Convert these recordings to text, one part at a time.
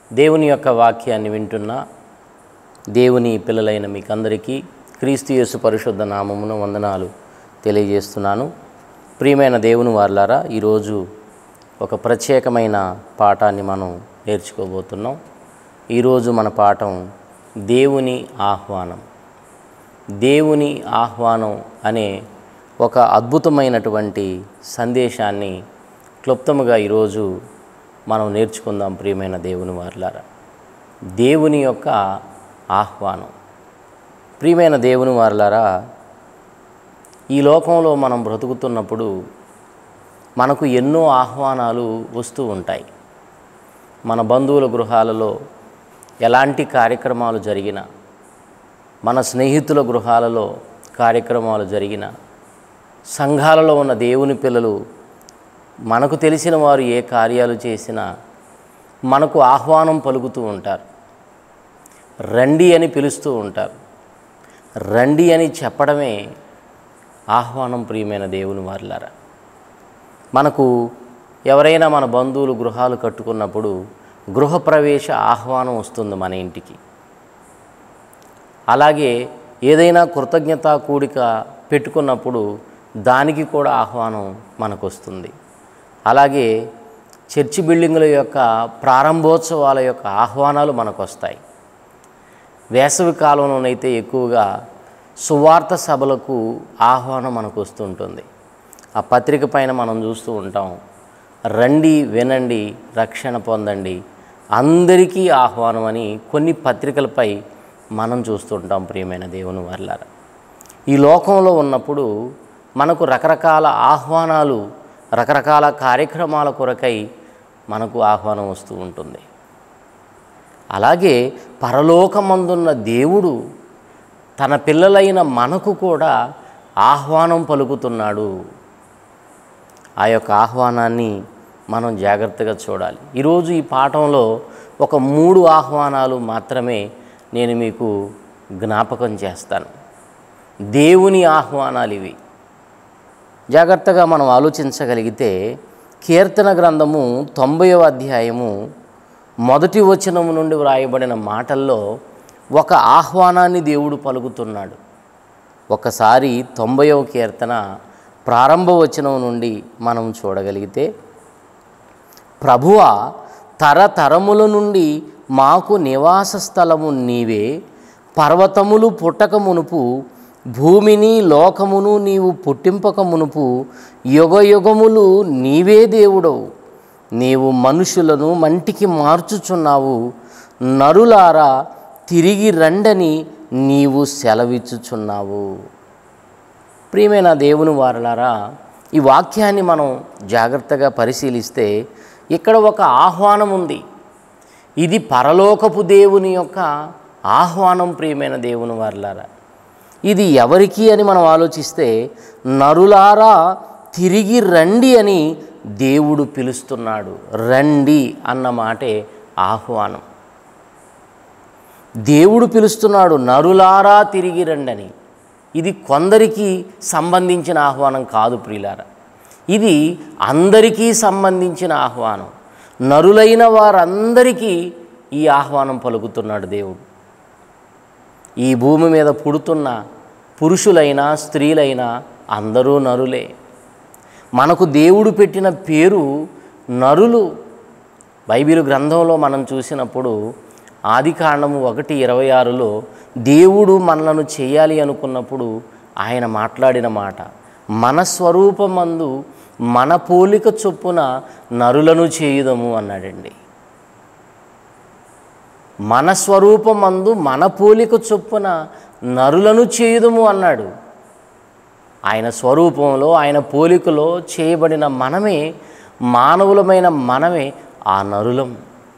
దేవుని యొక్క వాక్యాన్ని వింటున్న దేవుని పిల్లలైన మీకందరికీ క్రీస్తు యేసు పరిశుద్ధ నామమున వందనాలు తెలియజేస్తున్నాను ప్రియమైన దేవుని వార్లారా ఈరోజు ఒక ప్రత్యేకమైన పాఠాన్ని మనం నేర్చుకోబోతున్నాం ఈరోజు మన పాఠం దేవుని ఆహ్వానం దేవుని ఆహ్వానం అనే ఒక అద్భుతమైనటువంటి సందేశాన్ని క్లుప్తముగా ఈరోజు మనం నేర్చుకుందాం ప్రియమైన దేవుని వార్లారా దేవుని యొక్క ఆహ్వానం ప్రియమైన దేవుని వార్లారా ఈ లోకంలో మనం బ్రతుకుతున్నప్పుడు మనకు ఎన్నో ఆహ్వానాలు వస్తూ ఉంటాయి మన బంధువుల గృహాలలో ఎలాంటి కార్యక్రమాలు జరిగినా మన స్నేహితుల గృహాలలో కార్యక్రమాలు జరిగిన సంఘాలలో ఉన్న దేవుని పిల్లలు మనకు తెలిసిన వారు ఏ కార్యాలు చేసినా మనకు ఆహ్వానం పలుకుతూ ఉంటారు రండి అని పిలుస్తూ ఉంటారు రండి అని చెప్పడమే ఆహ్వానం ప్రియమైన దేవుని వారిలారా మనకు ఎవరైనా మన బంధువులు గృహాలు కట్టుకున్నప్పుడు గృహప్రవేశ ఆహ్వానం వస్తుంది మన ఇంటికి అలాగే ఏదైనా కృతజ్ఞతా కూడిక పెట్టుకున్నప్పుడు దానికి కూడా ఆహ్వానం మనకు వస్తుంది అలాగే చర్చి బిల్డింగుల యొక్క ప్రారంభోత్సవాల యొక్క ఆహ్వానాలు మనకు వస్తాయి వేసవి కాలంలోనైతే ఎక్కువగా సువార్త సభలకు ఆహ్వానం మనకు వస్తుంటుంది ఆ పత్రిక పైన మనం చూస్తూ ఉంటాం రండి వినండి రక్షణ పొందండి అందరికీ ఆహ్వానం అని కొన్ని పత్రికలపై మనం చూస్తుంటాం ప్రియమైన దేవుని వర్లారా ఈ లోకంలో ఉన్నప్పుడు మనకు రకరకాల ఆహ్వానాలు రకరకాల కార్యక్రమాల కొరకై మనకు ఆహ్వానం వస్తూ ఉంటుంది అలాగే పరలోకమందున్న దేవుడు తన పిల్లలైన మనకు కూడా ఆహ్వానం పలుకుతున్నాడు ఆ యొక్క ఆహ్వానాన్ని మనం జాగ్రత్తగా చూడాలి ఈరోజు ఈ పాఠంలో ఒక మూడు ఆహ్వానాలు మాత్రమే నేను మీకు జ్ఞాపకం చేస్తాను దేవుని ఆహ్వానాలు ఇవి జాగ్రత్తగా మనం ఆలోచించగలిగితే కీర్తన గ్రంథము తొంభైవ అధ్యాయము మొదటి వచనము నుండి వ్రాయబడిన మాటల్లో ఒక ఆహ్వానాన్ని దేవుడు పలుకుతున్నాడు ఒకసారి తొంభైవ కీర్తన ప్రారంభ వచనం నుండి మనం చూడగలిగితే ప్రభువ తరతరముల నుండి మాకు నివాస స్థలము నీవే పర్వతములు పుట్టక మునుపు భూమిని లోకమును నీవు పుట్టింపక మునుపు యుగ యుగములు నీవే దేవుడవు నీవు మనుషులను మంటికి మార్చుచున్నావు నరులారా తిరిగి రండని నీవు సెలవిచ్చుచున్నావు ప్రియమైన దేవుని వారలారా ఈ వాక్యాన్ని మనం జాగ్రత్తగా పరిశీలిస్తే ఇక్కడ ఒక ఆహ్వానం ఉంది ఇది పరలోకపు దేవుని యొక్క ఆహ్వానం ప్రియమైన దేవుని వారలారా ఇది ఎవరికి అని మనం ఆలోచిస్తే నరులారా తిరిగి రండి అని దేవుడు పిలుస్తున్నాడు రండి అన్న మాటే ఆహ్వానం దేవుడు పిలుస్తున్నాడు నరులారా తిరిగి రండని ఇది కొందరికి సంబంధించిన ఆహ్వానం కాదు ప్రియులారా ఇది అందరికీ సంబంధించిన ఆహ్వానం నరులైన వారందరికీ ఈ ఆహ్వానం పలుకుతున్నాడు దేవుడు ఈ భూమి మీద పుడుతున్న పురుషులైనా స్త్రీలైనా అందరూ నరులే మనకు దేవుడు పెట్టిన పేరు నరులు బైబిల్ గ్రంథంలో మనం చూసినప్పుడు ఆది కాండము ఒకటి ఇరవై ఆరులో దేవుడు మనలను చేయాలి అనుకున్నప్పుడు ఆయన మాట్లాడిన మాట మన స్వరూపమందు మన పోలిక చొప్పున నరులను చేయుదము అన్నాడండి మన స్వరూపమందు మన పోలిక చొప్పున నరులను చేయుదము అన్నాడు ఆయన స్వరూపంలో ఆయన పోలికలో చేయబడిన మనమే మానవులమైన మనమే ఆ నరులం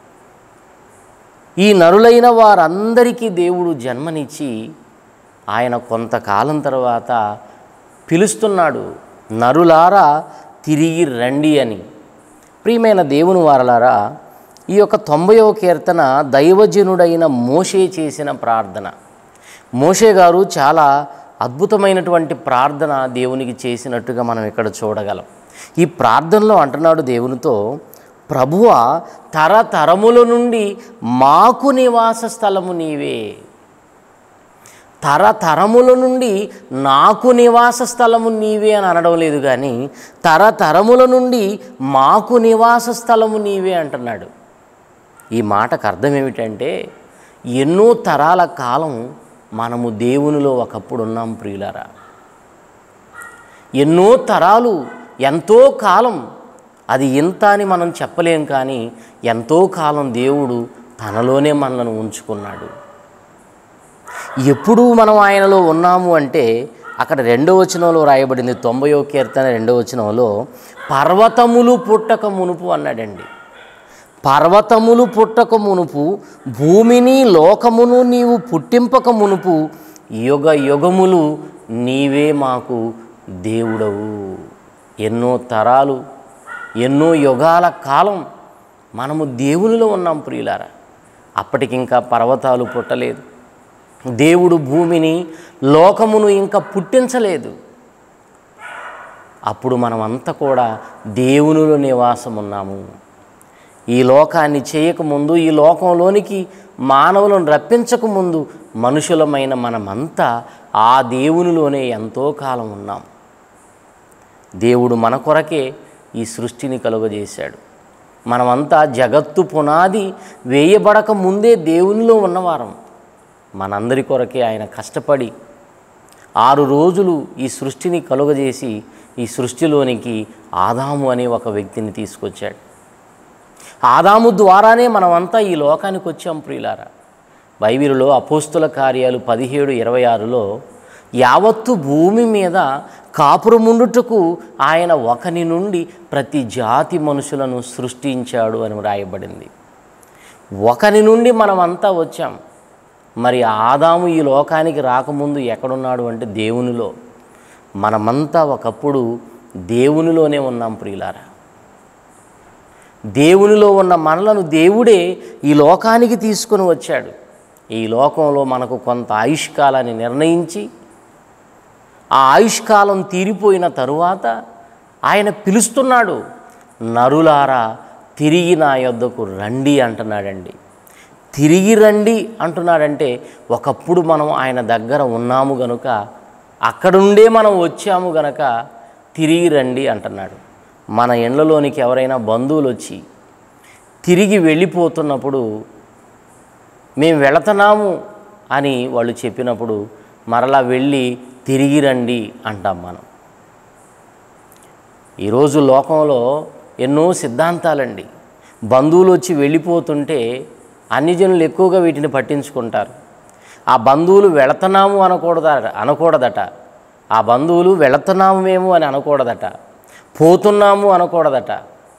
ఈ నరులైన వారందరికీ దేవుడు జన్మనిచ్చి ఆయన కొంతకాలం తర్వాత పిలుస్తున్నాడు నరులారా తిరిగి రండి అని ప్రియమైన దేవుని వారలారా ఈ యొక్క తొంభైవ కీర్తన దైవజనుడైన మోషే చేసిన ప్రార్థన మోషే గారు చాలా అద్భుతమైనటువంటి ప్రార్థన దేవునికి చేసినట్టుగా మనం ఇక్కడ చూడగలం ఈ ప్రార్థనలో అంటున్నాడు దేవునితో ప్రభువ తరతరముల నుండి మాకు నివాస స్థలము నీవే తరతరముల నుండి నాకు నివాస స్థలము నీవే అని అనడం లేదు కానీ తరతరముల నుండి మాకు నివాస స్థలము నీవే అంటున్నాడు ఈ మాటకు అర్థం ఏమిటంటే ఎన్నో తరాల కాలం మనము దేవునిలో ఒకప్పుడు ఉన్నాం ప్రియులారా ఎన్నో తరాలు ఎంతో కాలం అది ఇంత అని మనం చెప్పలేం కానీ ఎంతో కాలం దేవుడు తనలోనే మనలను ఉంచుకున్నాడు ఎప్పుడు మనం ఆయనలో ఉన్నాము అంటే అక్కడ రెండో వచనంలో రాయబడింది తొంభయో కీర్తన రెండో వచనంలో పర్వతములు పుట్టక మునుపు అన్నాడండి పర్వతములు పుట్టక మునుపు భూమిని లోకమును నీవు పుట్టింపక మునుపు యుగ యుగములు నీవే మాకు దేవుడవు ఎన్నో తరాలు ఎన్నో యుగాల కాలం మనము దేవునిలో ఉన్నాం ప్రియులారా అప్పటికింకా పర్వతాలు పుట్టలేదు దేవుడు భూమిని లోకమును ఇంకా పుట్టించలేదు అప్పుడు మనమంతా కూడా దేవునిలో నివాసం ఉన్నాము ఈ లోకాన్ని చేయకముందు ఈ లోకంలోనికి మానవులను రప్పించకముందు మనుషులమైన మనమంతా ఆ దేవునిలోనే ఎంతో కాలం ఉన్నాం దేవుడు మన కొరకే ఈ సృష్టిని కలుగజేశాడు మనమంతా జగత్తు పునాది వేయబడక ముందే దేవునిలో ఉన్నవారం మనందరి కొరకే ఆయన కష్టపడి ఆరు రోజులు ఈ సృష్టిని కలుగజేసి ఈ సృష్టిలోనికి ఆదాము అనే ఒక వ్యక్తిని తీసుకొచ్చాడు ఆదాము ద్వారానే మనమంతా ఈ లోకానికి వచ్చాం ప్రియులారా బైబిలులో అపోస్తుల కార్యాలు పదిహేడు ఇరవై ఆరులో యావత్తు భూమి మీద కాపురముండుటకు ఆయన ఒకని నుండి ప్రతి జాతి మనుషులను సృష్టించాడు అని వ్రాయబడింది ఒకని నుండి మనమంతా వచ్చాం మరి ఆదాము ఈ లోకానికి రాకముందు ఎక్కడున్నాడు అంటే దేవునిలో మనమంతా ఒకప్పుడు దేవునిలోనే ఉన్నాం ప్రియులారా దేవునిలో ఉన్న మనలను దేవుడే ఈ లోకానికి తీసుకొని వచ్చాడు ఈ లోకంలో మనకు కొంత ఆయుష్కాలాన్ని నిర్ణయించి ఆ ఆయుష్కాలం తీరిపోయిన తరువాత ఆయన పిలుస్తున్నాడు నరులారా తిరిగి నా యొద్దకు రండి అంటున్నాడండి తిరిగి రండి అంటున్నాడంటే ఒకప్పుడు మనం ఆయన దగ్గర ఉన్నాము గనుక అక్కడ నుండే మనం వచ్చాము గనక తిరిగి రండి అంటున్నాడు మన ఇండ్లలోనికి ఎవరైనా బంధువులు వచ్చి తిరిగి వెళ్ళిపోతున్నప్పుడు మేము వెళుతున్నాము అని వాళ్ళు చెప్పినప్పుడు మరలా వెళ్ళి తిరిగి రండి అంటాం మనం ఈరోజు లోకంలో ఎన్నో సిద్ధాంతాలండి బంధువులు వచ్చి వెళ్ళిపోతుంటే అన్ని జనులు ఎక్కువగా వీటిని పట్టించుకుంటారు ఆ బంధువులు వెళుతున్నాము అనకూడద అనకూడదట ఆ బంధువులు వెళుతున్నాము మేము అని అనకూడదట పోతున్నాము అనకూడదట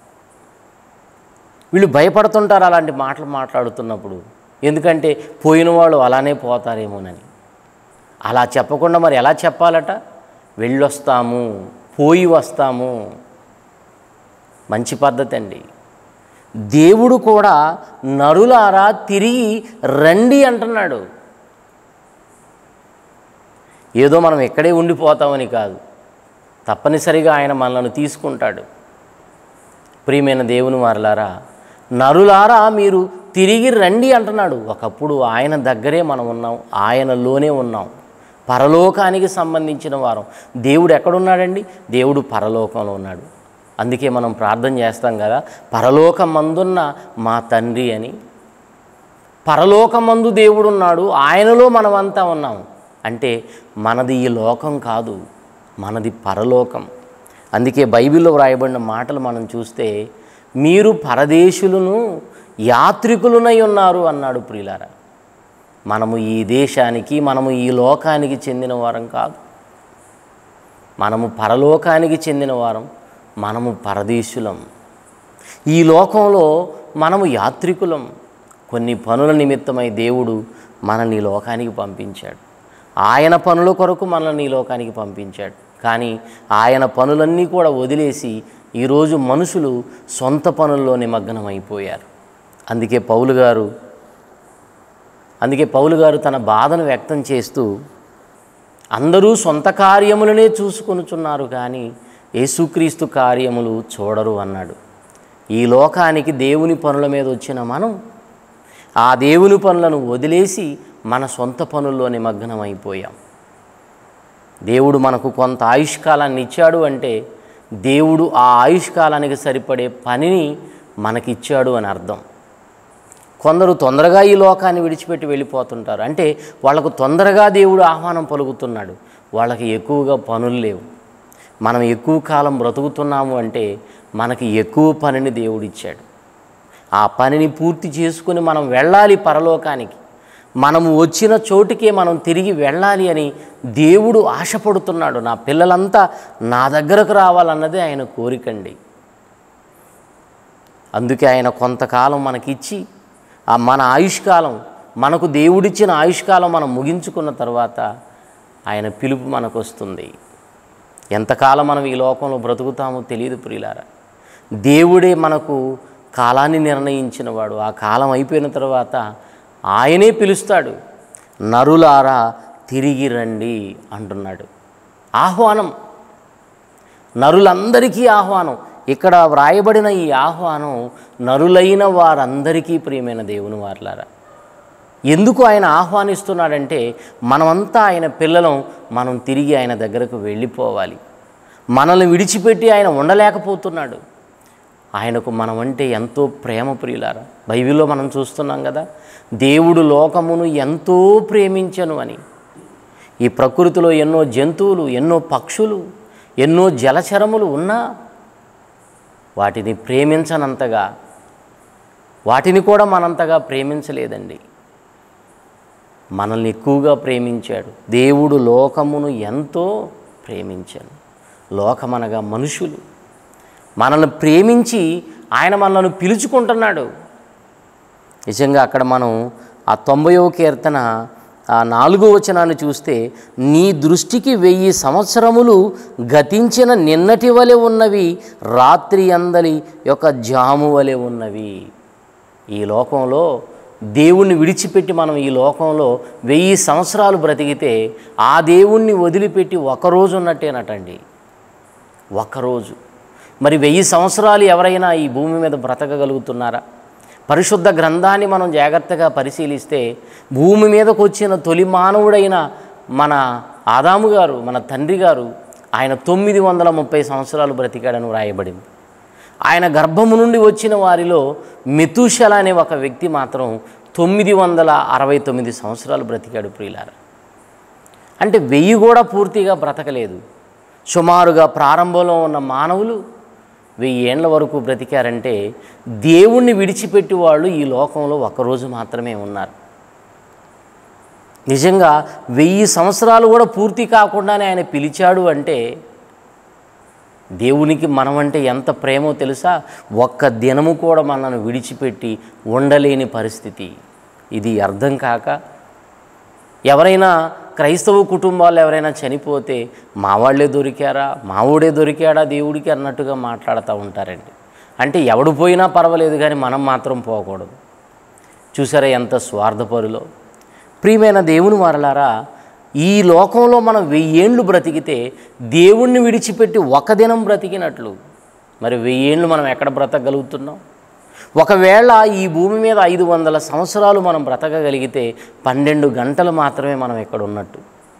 వీళ్ళు భయపడుతుంటారు అలాంటి మాటలు మాట్లాడుతున్నప్పుడు ఎందుకంటే పోయిన వాళ్ళు అలానే పోతారేమోనని అలా చెప్పకుండా మరి ఎలా చెప్పాలట వెళ్ళొస్తాము పోయి వస్తాము మంచి పద్ధతి అండి దేవుడు కూడా నరులారా తిరిగి రండి అంటున్నాడు ఏదో మనం ఎక్కడే ఉండిపోతామని కాదు తప్పనిసరిగా ఆయన మనల్ని తీసుకుంటాడు ప్రియమైన దేవుని వారలారా నరులారా మీరు తిరిగి రండి అంటున్నాడు ఒకప్పుడు ఆయన దగ్గరే మనం ఉన్నాం ఆయనలోనే ఉన్నాం పరలోకానికి సంబంధించిన వారం దేవుడు ఎక్కడున్నాడండి దేవుడు పరలోకంలో ఉన్నాడు అందుకే మనం ప్రార్థన చేస్తాం కదా పరలోకమందున్న మా తండ్రి అని పరలోకమందు దేవుడు ఉన్నాడు ఆయనలో మనమంతా ఉన్నాం అంటే మనది ఈ లోకం కాదు మనది పరలోకం అందుకే బైబిల్లో వ్రాయబడిన మాటలు మనం చూస్తే మీరు పరదేశులను యాత్రికులునై ఉన్నారు అన్నాడు ప్రియులారా మనము ఈ దేశానికి మనము ఈ లోకానికి చెందిన వారం కాదు మనము పరలోకానికి చెందిన వారం మనము పరదేశులం ఈ లోకంలో మనము యాత్రికులం కొన్ని పనుల నిమిత్తమై దేవుడు మనల్ని ఈ లోకానికి పంపించాడు ఆయన పనుల కొరకు మనల్ని ఈ లోకానికి పంపించాడు కానీ ఆయన పనులన్నీ కూడా వదిలేసి ఈరోజు మనుషులు సొంత పనుల్లో నిమగ్నమైపోయారు అందుకే పౌలు గారు అందుకే పౌలు గారు తన బాధను వ్యక్తం చేస్తూ అందరూ సొంత కార్యములనే చూసుకొనుచున్నారు కానీ యేసుక్రీస్తు కార్యములు చూడరు అన్నాడు ఈ లోకానికి దేవుని పనుల మీద వచ్చిన మనం ఆ దేవుని పనులను వదిలేసి మన సొంత పనుల్లో నిమగ్నమైపోయాం దేవుడు మనకు కొంత ఆయుష్కాలాన్ని ఇచ్చాడు అంటే దేవుడు ఆ ఆయుష్కాలానికి సరిపడే పనిని మనకిచ్చాడు అని అర్థం కొందరు తొందరగా ఈ లోకాన్ని విడిచిపెట్టి వెళ్ళిపోతుంటారు అంటే వాళ్ళకు తొందరగా దేవుడు ఆహ్వానం పలుకుతున్నాడు వాళ్ళకి ఎక్కువగా పనులు లేవు మనం ఎక్కువ కాలం బ్రతుకుతున్నాము అంటే మనకి ఎక్కువ పనిని దేవుడిచ్చాడు ఆ పనిని పూర్తి చేసుకుని మనం వెళ్ళాలి పరలోకానికి మనము వచ్చిన చోటుకే మనం తిరిగి వెళ్ళాలి అని దేవుడు ఆశపడుతున్నాడు నా పిల్లలంతా నా దగ్గరకు రావాలన్నది ఆయన కోరికండి అందుకే ఆయన కొంతకాలం మనకిచ్చి ఆ మన ఆయుష్కాలం మనకు దేవుడిచ్చిన ఆయుష్కాలం మనం ముగించుకున్న తర్వాత ఆయన పిలుపు మనకు వస్తుంది ఎంతకాలం మనం ఈ లోకంలో బ్రతుకుతామో తెలియదు ప్రియులారా దేవుడే మనకు కాలాన్ని నిర్ణయించిన వాడు ఆ కాలం అయిపోయిన తర్వాత ఆయనే పిలుస్తాడు నరులారా తిరిగి రండి అంటున్నాడు ఆహ్వానం నరులందరికీ ఆహ్వానం ఇక్కడ వ్రాయబడిన ఈ ఆహ్వానం నరులైన వారందరికీ ప్రియమైన దేవుని వార్లారా ఎందుకు ఆయన ఆహ్వానిస్తున్నాడంటే మనమంతా ఆయన పిల్లలం మనం తిరిగి ఆయన దగ్గరకు వెళ్ళిపోవాలి మనల్ని విడిచిపెట్టి ఆయన ఉండలేకపోతున్నాడు ఆయనకు మనం అంటే ఎంతో ప్రేమ ప్రియులారా బైబిల్లో మనం చూస్తున్నాం కదా దేవుడు లోకమును ఎంతో ప్రేమించను అని ఈ ప్రకృతిలో ఎన్నో జంతువులు ఎన్నో పక్షులు ఎన్నో జలచరములు ఉన్నా వాటిని ప్రేమించనంతగా వాటిని కూడా మనంతగా ప్రేమించలేదండి మనల్ని ఎక్కువగా ప్రేమించాడు దేవుడు లోకమును ఎంతో ప్రేమించాను లోకమనగా మనుషులు మనల్ని ప్రేమించి ఆయన మనల్ని పిలుచుకుంటున్నాడు నిజంగా అక్కడ మనం ఆ తొంభయో కీర్తన ఆ నాలుగో వచనాన్ని చూస్తే నీ దృష్టికి వెయ్యి సంవత్సరములు గతించిన నిన్నటి వలె ఉన్నవి రాత్రి అందలి యొక్క జాము వలె ఉన్నవి ఈ లోకంలో దేవుణ్ణి విడిచిపెట్టి మనం ఈ లోకంలో వెయ్యి సంవత్సరాలు బ్రతికితే ఆ దేవుణ్ణి వదిలిపెట్టి ఒకరోజు ఉన్నట్టేనటండి ఒక్కరోజు మరి వెయ్యి సంవత్సరాలు ఎవరైనా ఈ భూమి మీద బ్రతకగలుగుతున్నారా పరిశుద్ధ గ్రంథాన్ని మనం జాగ్రత్తగా పరిశీలిస్తే భూమి మీదకు వచ్చిన తొలి మానవుడైన మన ఆదాము గారు మన తండ్రి గారు ఆయన తొమ్మిది వందల ముప్పై సంవత్సరాలు బ్రతికాడని వ్రాయబడింది ఆయన గర్భము నుండి వచ్చిన వారిలో మెతుషల అనే ఒక వ్యక్తి మాత్రం తొమ్మిది వందల అరవై తొమ్మిది సంవత్సరాలు బ్రతికాడు ప్రియులారా అంటే వెయ్యి కూడా పూర్తిగా బ్రతకలేదు సుమారుగా ప్రారంభంలో ఉన్న మానవులు వెయ్యి ఏండ్ల వరకు బ్రతికారంటే దేవుణ్ణి విడిచిపెట్టి వాళ్ళు ఈ లోకంలో ఒక్కరోజు మాత్రమే ఉన్నారు నిజంగా వెయ్యి సంవత్సరాలు కూడా పూర్తి కాకుండానే ఆయన పిలిచాడు అంటే దేవునికి మనమంటే ఎంత ప్రేమో తెలుసా ఒక్క దినము కూడా మనల్ని విడిచిపెట్టి ఉండలేని పరిస్థితి ఇది అర్థం కాక ఎవరైనా క్రైస్తవ కుటుంబాలు ఎవరైనా చనిపోతే మా వాళ్ళే దొరికారా మావుడే దొరికాడా దేవుడికి అన్నట్టుగా మాట్లాడుతూ ఉంటారండి అంటే ఎవడు పోయినా పర్వాలేదు కానీ మనం మాత్రం పోకూడదు చూసారా ఎంత స్వార్థపరులో ప్రియమైన దేవుని వారలారా ఈ లోకంలో మనం వెయ్యేండ్లు బ్రతికితే దేవుణ్ణి విడిచిపెట్టి ఒక దినం బ్రతికినట్లు మరి వెయ్యేండ్లు మనం ఎక్కడ బ్రతకగలుగుతున్నాం ఒకవేళ ఈ భూమి మీద ఐదు వందల సంవత్సరాలు మనం బ్రతకగలిగితే పన్నెండు గంటలు మాత్రమే మనం ఇక్కడ ఉన్నట్టు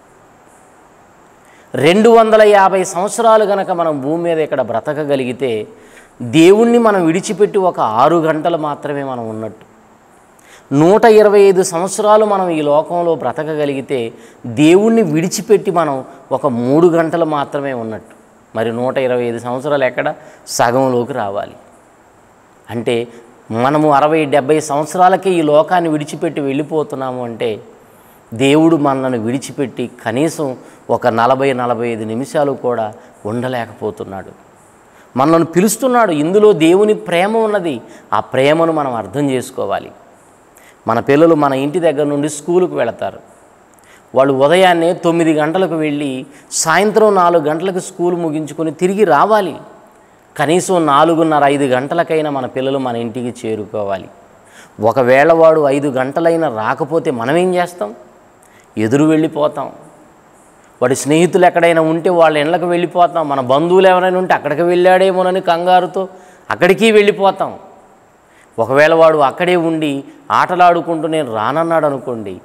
రెండు వందల యాభై సంవత్సరాలు గనక మనం భూమి మీద ఇక్కడ బ్రతకగలిగితే దేవుణ్ణి మనం విడిచిపెట్టి ఒక ఆరు గంటలు మాత్రమే మనం ఉన్నట్టు నూట ఇరవై ఐదు సంవత్సరాలు మనం ఈ లోకంలో బ్రతకగలిగితే దేవుణ్ణి విడిచిపెట్టి మనం ఒక మూడు గంటలు మాత్రమే ఉన్నట్టు మరి నూట ఇరవై ఐదు సంవత్సరాలు ఎక్కడ సగంలోకి రావాలి అంటే మనము అరవై డెబ్భై సంవత్సరాలకే ఈ లోకాన్ని విడిచిపెట్టి వెళ్ళిపోతున్నాము అంటే దేవుడు మనల్ని విడిచిపెట్టి కనీసం ఒక నలభై నలభై ఐదు నిమిషాలు కూడా ఉండలేకపోతున్నాడు మనల్ని పిలుస్తున్నాడు ఇందులో దేవుని ప్రేమ ఉన్నది ఆ ప్రేమను మనం అర్థం చేసుకోవాలి మన పిల్లలు మన ఇంటి దగ్గర నుండి స్కూలుకు వెళతారు వాళ్ళు ఉదయాన్నే తొమ్మిది గంటలకు వెళ్ళి సాయంత్రం నాలుగు గంటలకు స్కూల్ ముగించుకొని తిరిగి రావాలి కనీసం నాలుగున్నర ఐదు గంటలకైనా మన పిల్లలు మన ఇంటికి చేరుకోవాలి ఒకవేళ వాడు ఐదు గంటలైనా రాకపోతే మనం ఏం చేస్తాం ఎదురు వెళ్ళిపోతాం వాడి స్నేహితులు ఎక్కడైనా ఉంటే వాళ్ళ ఇళ్ళకి వెళ్ళిపోతాం మన బంధువులు ఎవరైనా ఉంటే అక్కడికి వెళ్ళాడేమోనని కంగారుతో అక్కడికి వెళ్ళిపోతాం ఒకవేళ వాడు అక్కడే ఉండి ఆటలాడుకుంటూ నేను రానన్నాడు అనుకోండి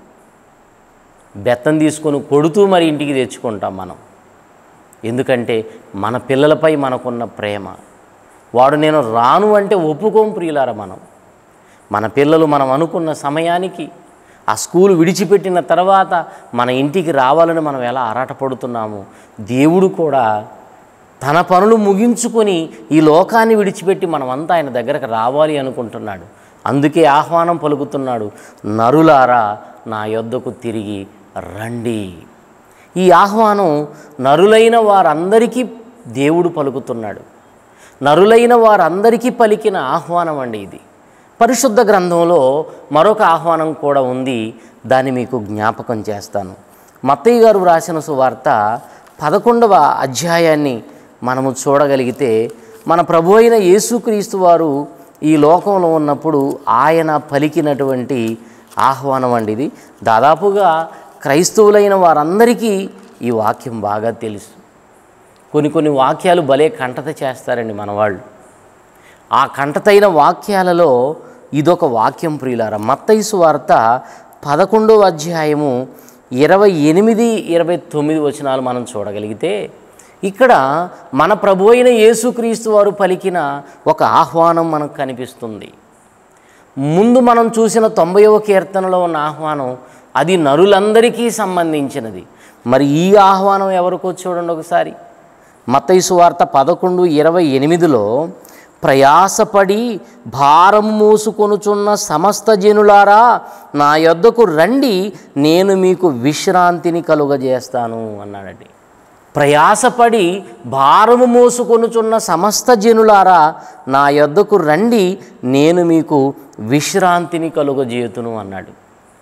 బెత్తం తీసుకొని కొడుతూ మరి ఇంటికి తెచ్చుకుంటాం మనం ఎందుకంటే మన పిల్లలపై మనకున్న ప్రేమ వాడు నేను రాను అంటే ఒప్పుకోం ప్రియులార మనం మన పిల్లలు మనం అనుకున్న సమయానికి ఆ స్కూల్ విడిచిపెట్టిన తర్వాత మన ఇంటికి రావాలని మనం ఎలా ఆరాటపడుతున్నాము దేవుడు కూడా తన పనులు ముగించుకొని ఈ లోకాన్ని విడిచిపెట్టి మనమంతా ఆయన దగ్గరకు రావాలి అనుకుంటున్నాడు అందుకే ఆహ్వానం పలుకుతున్నాడు నరులారా నా యొద్దకు తిరిగి రండి ఈ ఆహ్వానం నరులైన వారందరికీ దేవుడు పలుకుతున్నాడు నరులైన వారందరికీ పలికిన ఆహ్వానం అండి ఇది పరిశుద్ధ గ్రంథంలో మరొక ఆహ్వానం కూడా ఉంది దాన్ని మీకు జ్ఞాపకం చేస్తాను మత్తయ్య గారు వ్రాసిన సువార్త పదకొండవ అధ్యాయాన్ని మనము చూడగలిగితే మన ప్రభు అయిన యేసుక్రీస్తు వారు ఈ లోకంలో ఉన్నప్పుడు ఆయన పలికినటువంటి ఆహ్వానం అండి ఇది దాదాపుగా క్రైస్తవులైన వారందరికీ ఈ వాక్యం బాగా తెలుసు కొన్ని కొన్ని వాక్యాలు భలే కంటత చేస్తారండి మన వాళ్ళు ఆ కంటతైన వాక్యాలలో ఇదొక వాక్యం ప్రియులార మత్తైసు వార్త పదకొండవ అధ్యాయము ఇరవై ఎనిమిది ఇరవై తొమ్మిది వచనాలు మనం చూడగలిగితే ఇక్కడ మన ప్రభు అయిన యేసుక్రీస్తు వారు పలికిన ఒక ఆహ్వానం మనకు కనిపిస్తుంది ముందు మనం చూసిన తొంభైవ కీర్తనలో ఉన్న ఆహ్వానం అది నరులందరికీ సంబంధించినది మరి ఈ ఆహ్వానం ఎవరికో చూడండి ఒకసారి మత్తైసు వార్త పదకొండు ఇరవై ఎనిమిదిలో ప్రయాసపడి భారం మోసుకొనుచున్న సమస్త జనులారా నా యొద్దకు రండి నేను మీకు విశ్రాంతిని కలుగజేస్తాను అన్నాడండి ప్రయాసపడి భారము మోసుకొనుచున్న సమస్త జనులారా నా యొద్దకు రండి నేను మీకు విశ్రాంతిని కలుగజేతును అన్నాడు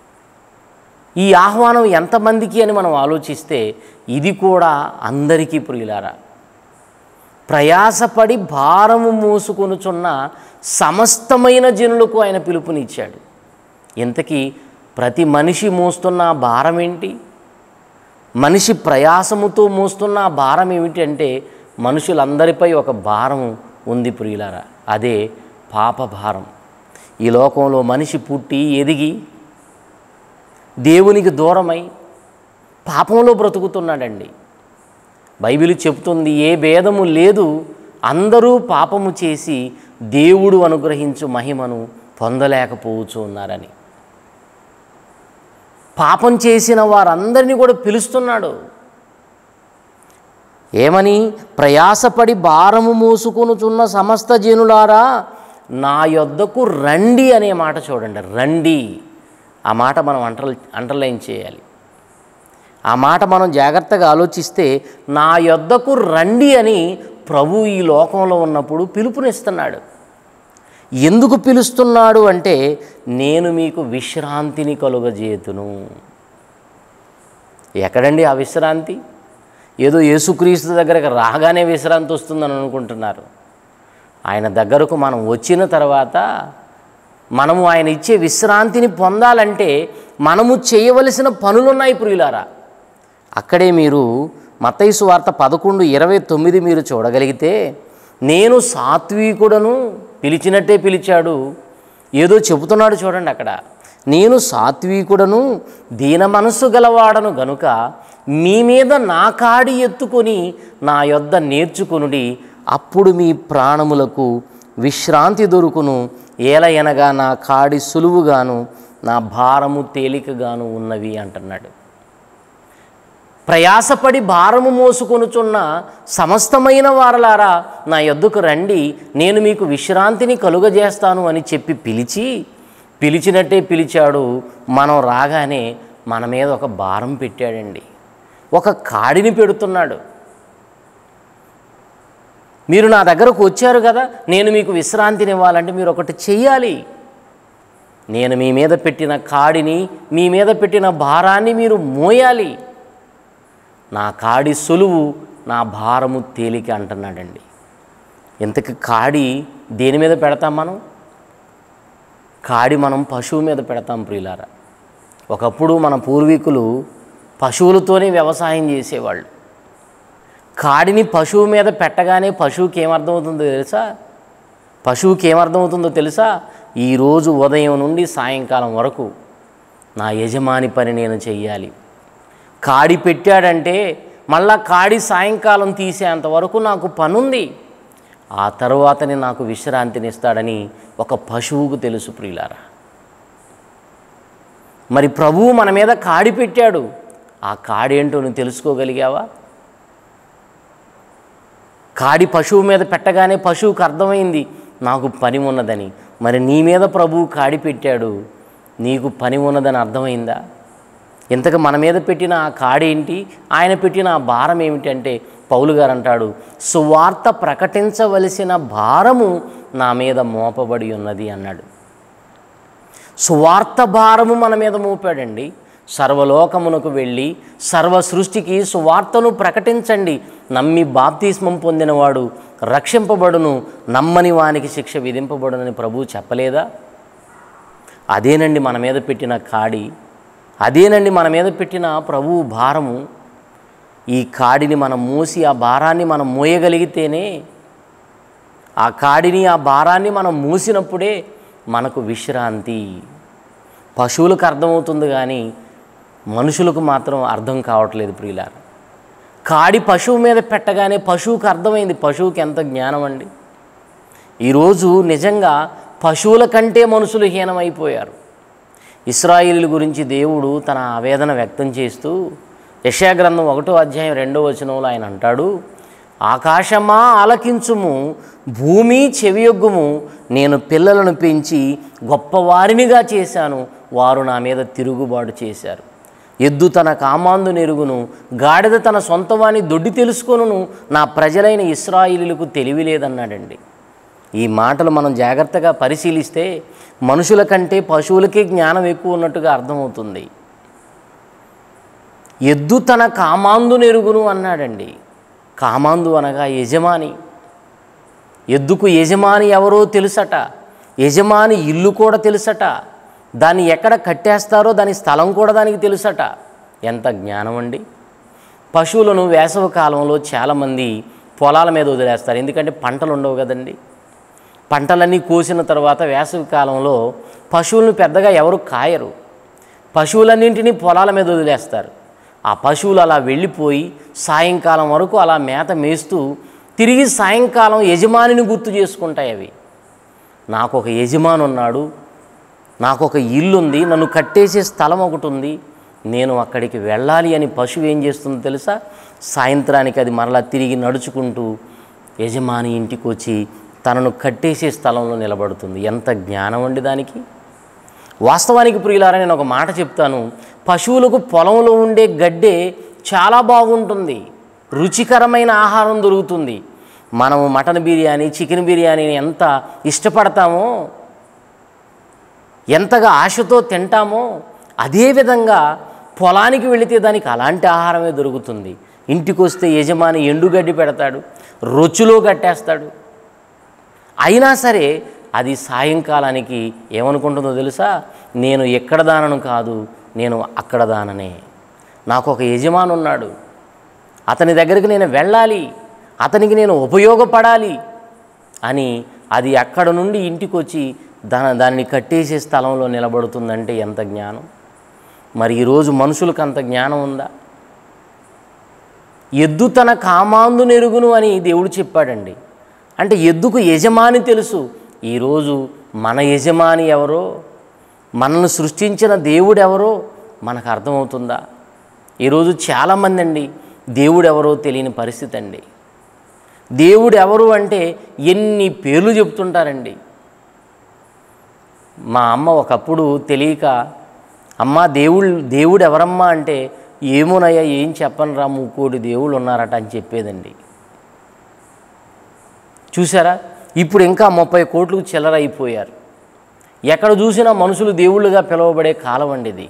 ఈ ఆహ్వానం ఎంతమందికి అని మనం ఆలోచిస్తే ఇది కూడా అందరికీ ప్రియులారా ప్రయాసపడి భారము మోసుకొనుచున్న సమస్తమైన జనులకు ఆయన పిలుపునిచ్చాడు ఇంతకీ ప్రతి మనిషి మోస్తున్న ఆ భారం ఏంటి మనిషి ప్రయాసముతో మోస్తున్న ఆ భారం ఏమిటి అంటే మనుషులందరిపై ఒక భారం ఉంది ప్రియులారా అదే పాప భారం ఈ లోకంలో మనిషి పుట్టి ఎదిగి దేవునికి దూరమై పాపంలో బ్రతుకుతున్నాడండి బైబిల్ చెప్తుంది ఏ భేదము లేదు అందరూ పాపము చేసి దేవుడు అనుగ్రహించు మహిమను పొందలేకపోవచ్చు ఉన్నారని పాపం చేసిన వారందరినీ కూడా పిలుస్తున్నాడు ఏమని ప్రయాసపడి భారము మోసుకొనుచున్న సమస్త జనులారా నా యొద్దకు రండి అనే మాట చూడండి రండి ఆ మాట మనం అంటర్ అండర్లైన్ చేయాలి ఆ మాట మనం జాగ్రత్తగా ఆలోచిస్తే నా యొద్దకు రండి అని ప్రభు ఈ లోకంలో ఉన్నప్పుడు పిలుపునిస్తున్నాడు ఎందుకు పిలుస్తున్నాడు అంటే నేను మీకు విశ్రాంతిని కలుగజేతును ఎక్కడండి ఆ విశ్రాంతి ఏదో యేసుక్రీస్తు దగ్గరకు రాగానే విశ్రాంతి వస్తుందని అనుకుంటున్నారు ఆయన దగ్గరకు మనం వచ్చిన తర్వాత మనము ఆయన ఇచ్చే విశ్రాంతిని పొందాలంటే మనము చేయవలసిన పనులున్నాయి ప్రియులారా అక్కడే మీరు మత్తైసు వార్త పదకొండు ఇరవై తొమ్మిది మీరు చూడగలిగితే నేను సాత్వికుడను పిలిచినట్టే పిలిచాడు ఏదో చెబుతున్నాడు చూడండి అక్కడ నేను సాత్వికుడను దీన మనస్సు గలవాడను గనుక మీ మీద నా కాడి ఎత్తుకొని నా యొద్ద నేర్చుకొనుడి అప్పుడు మీ ప్రాణములకు విశ్రాంతి దొరుకును ఏలయనగా నా కాడి సులువుగాను నా భారము తేలికగాను ఉన్నవి అంటున్నాడు ప్రయాసపడి భారము మోసుకొనుచున్న సమస్తమైన వారలారా నా యొద్దకు రండి నేను మీకు విశ్రాంతిని కలుగజేస్తాను అని చెప్పి పిలిచి పిలిచినట్టే పిలిచాడు మనం రాగానే మన మీద ఒక భారం పెట్టాడండి ఒక కాడిని పెడుతున్నాడు మీరు నా దగ్గరకు వచ్చారు కదా నేను మీకు విశ్రాంతిని ఇవ్వాలంటే మీరు ఒకటి చెయ్యాలి నేను మీ మీద పెట్టిన కాడిని మీ మీద పెట్టిన భారాన్ని మీరు మోయాలి నా కాడి సులువు నా భారము తేలిక అంటున్నాడండి ఇంతకి కాడి దేని మీద పెడతాం మనం కాడి మనం పశువు మీద పెడతాం ప్రియులారా ఒకప్పుడు మన పూర్వీకులు పశువులతోనే వ్యవసాయం చేసేవాళ్ళు కాడిని పశువు మీద పెట్టగానే పశువుకి ఏమర్థమవుతుందో తెలుసా పశువుకి ఏమర్థమవుతుందో తెలుసా ఈరోజు ఉదయం నుండి సాయంకాలం వరకు నా యజమాని పని నేను చెయ్యాలి కాడి పెట్టాడంటే మళ్ళా కాడి సాయంకాలం తీసేంత వరకు నాకు పనుంది ఆ తరువాతనే నాకు విశ్రాంతినిస్తాడని ఒక పశువుకు తెలుసు ప్రియులారా మరి ప్రభువు మన మీద కాడి పెట్టాడు ఆ కాడేంటో నువ్వు తెలుసుకోగలిగావా కాడి పశువు మీద పెట్టగానే పశువుకు అర్థమైంది నాకు పని ఉన్నదని మరి నీ మీద ప్రభువు కాడి పెట్టాడు నీకు పని ఉన్నదని అర్థమైందా ఇంతకు మన మీద పెట్టిన ఆ కాడేంటి ఆయన పెట్టిన ఆ భారం ఏమిటంటే పౌలు గారు అంటాడు సువార్త ప్రకటించవలసిన భారము నా మీద మోపబడి ఉన్నది అన్నాడు సువార్త భారము మన మీద మోపాడండి సర్వలోకమునకు వెళ్ళి సర్వ సృష్టికి సువార్తను ప్రకటించండి నమ్మి బాప్తిస్మం పొందినవాడు రక్షింపబడును నమ్మని వానికి శిక్ష విధింపబడునని ప్రభువు చెప్పలేదా అదేనండి మన మీద పెట్టిన కాడి అదేనండి మన మీద పెట్టిన ప్రభువు భారము ఈ కాడిని మనం మోసి ఆ భారాన్ని మనం మోయగలిగితేనే ఆ కాడిని ఆ భారాన్ని మనం మూసినప్పుడే మనకు విశ్రాంతి పశువులకు అర్థమవుతుంది కానీ మనుషులకు మాత్రం అర్థం కావట్లేదు ప్రియులార కాడి పశువు మీద పెట్టగానే పశువుకు అర్థమైంది పశువుకి ఎంత జ్ఞానం అండి ఈరోజు నిజంగా పశువుల కంటే మనుషులు హీనమైపోయారు ఇస్రాయిలీల గురించి దేవుడు తన ఆవేదన వ్యక్తం చేస్తూ యశాగ్రంథం ఒకటో అధ్యాయం రెండో వచనంలో ఆయన అంటాడు ఆకాశమా ఆలకించుము భూమి చెవియొగ్గుము నేను పిల్లలను పెంచి గొప్పవారినిగా చేశాను వారు నా మీద తిరుగుబాటు చేశారు ఎద్దు తన కామాందు నెరుగును గాడిద తన సొంతవాని దొడ్డి తెలుసుకొనును నా ప్రజలైన ఇస్రాయిలీలకు తెలివి లేదన్నాడండి ఈ మాటలు మనం జాగ్రత్తగా పరిశీలిస్తే మనుషుల కంటే పశువులకే జ్ఞానం ఎక్కువ ఉన్నట్టుగా అర్థమవుతుంది ఎద్దు తన కామాందు నెరుగును అన్నాడండి కామాందు అనగా యజమాని ఎద్దుకు యజమాని ఎవరో తెలుసట యజమాని ఇల్లు కూడా తెలుసట దాన్ని ఎక్కడ కట్టేస్తారో దాని స్థలం కూడా దానికి తెలుసట ఎంత జ్ఞానం అండి పశువులను వేసవి కాలంలో చాలామంది పొలాల మీద వదిలేస్తారు ఎందుకంటే పంటలు ఉండవు కదండి పంటలన్నీ కోసిన తర్వాత వేసవి కాలంలో పశువులను పెద్దగా ఎవరు కాయరు పశువులన్నింటినీ పొలాల మీద వదిలేస్తారు ఆ పశువులు అలా వెళ్ళిపోయి సాయంకాలం వరకు అలా మేత మేస్తూ తిరిగి సాయంకాలం యజమానిని గుర్తు చేసుకుంటాయి అవి నాకు ఒక యజమాని ఉన్నాడు నాకు ఒక ఇల్లు ఉంది నన్ను కట్టేసే స్థలం ఒకటి ఉంది నేను అక్కడికి వెళ్ళాలి అని పశువు ఏం చేస్తుందో తెలుసా సాయంత్రానికి అది మరలా తిరిగి నడుచుకుంటూ యజమాని ఇంటికి వచ్చి తనను కట్టేసే స్థలంలో నిలబడుతుంది ఎంత జ్ఞానం అండి దానికి వాస్తవానికి ప్రియులారా నేను ఒక మాట చెప్తాను పశువులకు పొలంలో ఉండే గడ్డే చాలా బాగుంటుంది రుచికరమైన ఆహారం దొరుకుతుంది మనము మటన్ బిర్యానీ చికెన్ బిర్యానీని ఎంత ఇష్టపడతామో ఎంతగా ఆశతో తింటామో అదేవిధంగా పొలానికి వెళితే దానికి అలాంటి ఆహారమే దొరుకుతుంది ఇంటికి వస్తే యజమాని ఎండుగడ్డి పెడతాడు రొచ్చులో కట్టేస్తాడు అయినా సరే అది సాయంకాలానికి ఏమనుకుంటుందో తెలుసా నేను ఎక్కడ దానను కాదు నేను అక్కడ దాననే నాకు ఒక యజమాని ఉన్నాడు అతని దగ్గరికి నేను వెళ్ళాలి అతనికి నేను ఉపయోగపడాలి అని అది అక్కడ నుండి ఇంటికి వచ్చి దా దానిని కట్టేసే స్థలంలో నిలబడుతుందంటే ఎంత జ్ఞానం మరి ఈరోజు మనుషులకు అంత జ్ఞానం ఉందా ఎద్దు తన కామాందు నెరుగును అని దేవుడు చెప్పాడండి అంటే ఎద్దుకు యజమాని తెలుసు ఈరోజు మన యజమాని ఎవరో మనల్ని సృష్టించిన దేవుడు ఎవరో మనకు అర్థమవుతుందా ఈరోజు చాలామంది అండి దేవుడు ఎవరో తెలియని పరిస్థితి అండి దేవుడు ఎవరు అంటే ఎన్ని పేర్లు చెప్తుంటారండి మా అమ్మ ఒకప్పుడు తెలియక అమ్మ దేవుడు దేవుడు ఎవరమ్మా అంటే ఏమోనయ్యా ఏం చెప్పనరా ముక్కోటి దేవుళ్ళు ఉన్నారట అని చెప్పేదండి చూసారా ఇప్పుడు ఇంకా ముప్పై కోట్లకు చిల్లర అయిపోయారు ఎక్కడ చూసినా మనుషులు దేవుళ్ళుగా పిలువబడే కాలం అండి ఇది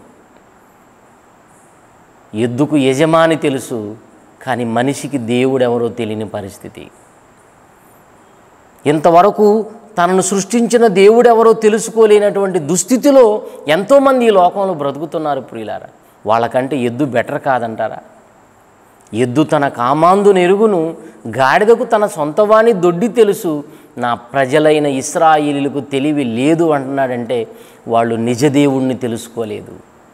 ఎద్దుకు యజమాని తెలుసు కానీ మనిషికి దేవుడు ఎవరో తెలియని పరిస్థితి ఇంతవరకు తనను సృష్టించిన దేవుడు ఎవరో తెలుసుకోలేనటువంటి దుస్థితిలో ఎంతోమంది ఈ లోకంలో బ్రతుకుతున్నారు ప్రియులారా వాళ్ళకంటే ఎద్దు బెటర్ కాదంటారా ఎద్దు తన కామాందు నెరుగును గాడిదకు తన సొంతవాణి దొడ్డి తెలుసు నా ప్రజలైన ఇస్రాయిలీలకు తెలివి లేదు అంటున్నాడంటే వాళ్ళు నిజదేవుణ్ణి తెలుసుకోలేదు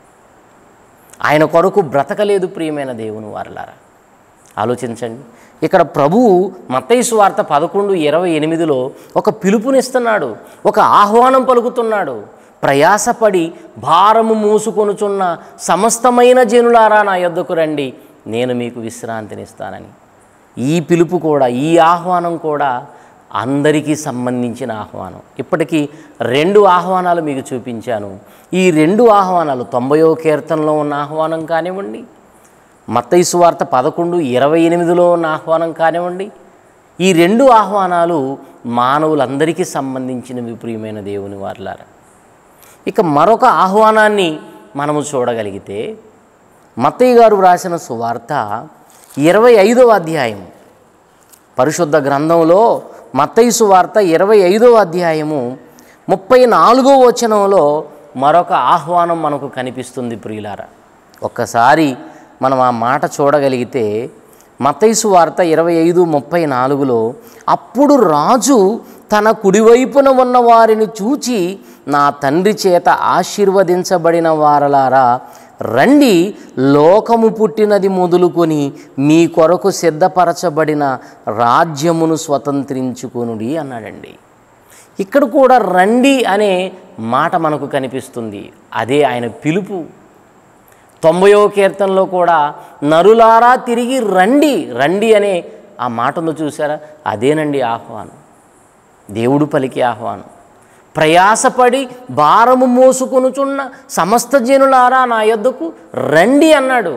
ఆయన కొరకు బ్రతకలేదు ప్రియమైన దేవుని వారలారా ఆలోచించండి ఇక్కడ ప్రభువు మత్తైసు వార్త పదకొండు ఇరవై ఎనిమిదిలో ఒక పిలుపునిస్తున్నాడు ఒక ఆహ్వానం పలుకుతున్నాడు ప్రయాసపడి భారము మూసుకొనుచున్న సమస్తమైన జనులారా నా యొద్దకు రండి నేను మీకు విశ్రాంతినిస్తానని ఈ పిలుపు కూడా ఈ ఆహ్వానం కూడా అందరికీ సంబంధించిన ఆహ్వానం ఇప్పటికీ రెండు ఆహ్వానాలు మీకు చూపించాను ఈ రెండు ఆహ్వానాలు తొంభయో కీర్తనలో ఉన్న ఆహ్వానం కానివ్వండి మత్తయి వార్త పదకొండు ఇరవై ఎనిమిదిలో ఉన్న ఆహ్వానం కానివ్వండి ఈ రెండు ఆహ్వానాలు మానవులందరికీ సంబంధించినవి ప్రియమైన దేవుని వారలారా ఇక మరొక ఆహ్వానాన్ని మనము చూడగలిగితే మత్తయ్య గారు వ్రాసిన సువార్త ఇరవై ఐదవ అధ్యాయం పరిశుద్ధ గ్రంథంలో మత్తయి సువార్త ఇరవై ఐదవ అధ్యాయము ముప్పై నాలుగో వచనంలో మరొక ఆహ్వానం మనకు కనిపిస్తుంది ప్రియులారా ఒక్కసారి మనం ఆ మాట చూడగలిగితే మత్తయి వార్త ఇరవై ఐదు ముప్పై నాలుగులో అప్పుడు రాజు తన కుడివైపున ఉన్న వారిని చూచి నా తండ్రి చేత ఆశీర్వదించబడిన వారలారా రండి లోకము పుట్టినది మొదలుకొని మీ కొరకు సిద్ధపరచబడిన రాజ్యమును స్వతంత్రించుకొనుడి అన్నాడండి ఇక్కడ కూడా రండి అనే మాట మనకు కనిపిస్తుంది అదే ఆయన పిలుపు తొంభయో కీర్తనలో కూడా నరులారా తిరిగి రండి రండి అనే ఆ మాట ఉందో చూసారా అదేనండి ఆహ్వానం దేవుడు పలికి ఆహ్వానం ప్రయాసపడి భారము మోసుకొనుచున్న సమస్త జనులారా నా యొద్దకు రండి అన్నాడు